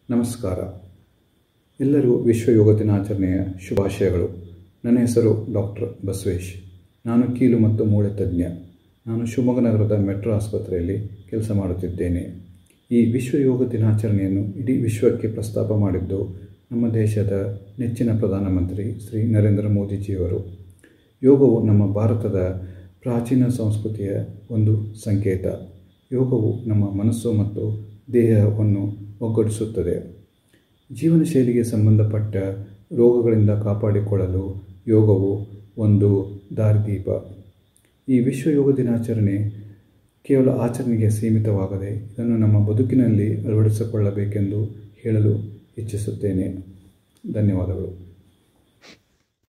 ನಮಸ್ಕಾರ ಎಲ್ಲರಿಗೂ ವಿಶ್ವ ಯೋಗ ದಿನಾಚರಣೆಯ ಶುಭಾಶಯಗಳು ನನ್ನ ಹೆಸರು ಡಾಕ್ಟರ್ ಬಸವೇಶ್ ನಾನು ಕೀಲು ಮತ್ತು ಮೂಳೆ ತಜ್ಞ ನಾನು ಶಿವಮೊಗ್ಗ ನಗರದ ಮೆಟ್ರೋ ಆಸ್ಪತ್ರೆಯಲ್ಲಿ ಕೆಲಸ ಮಾಡುತ್ತಿದ್ದೇನೆ ಈ ವಿಶ್ವ ಯೋಗ ದಿನಾಚರಣೆಯನ್ನು ಇಡೀ ವಿಶ್ವಕ್ಕೆ ಪ್ರಸ್ತಾಪ ಮಾಡಿದ್ದು ನಮ್ಮ ದೇಶದ ನೆಚ್ಚಿನ ಪ್ರಧಾನಮಂತ್ರಿ ಶ್ರೀ ನರೇಂದ್ರ ಮೋದಿಜಿಯವರು ಯೋಗವು ನಮ್ಮ ಭಾರತದ ಪ್ರಾಚೀನ ಸಂಸ್ಕೃತಿಯ ಒಂದು ಸಂಕೇತ ಯೋಗವು ನಮ್ಮ ಮನಸ್ಸು ಮತ್ತು ದೇಹವನ್ನು ಒಗ್ಗೂಡಿಸುತ್ತದೆ ಜೀವನ ಶೈಲಿಗೆ ಸಂಬಂಧಪಟ್ಟ ರೋಗಗಳಿಂದ ಕಾಪಾಡಿಕೊಳ್ಳಲು ಯೋಗವು ಒಂದು ದಾರಿದೀಪ ಈ ವಿಶ್ವ ಯೋಗ ದಿನಾಚರಣೆ ಕೇವಲ ಆಚರಣೆಗೆ ಸೀಮಿತವಾಗದೆ ಇದನ್ನು ನಮ್ಮ ಬದುಕಿನಲ್ಲಿ ಅಳವಡಿಸಿಕೊಳ್ಳಬೇಕೆಂದು ಹೇಳಲು ಇಚ್ಛಿಸುತ್ತೇನೆ ಧನ್ಯವಾದಗಳು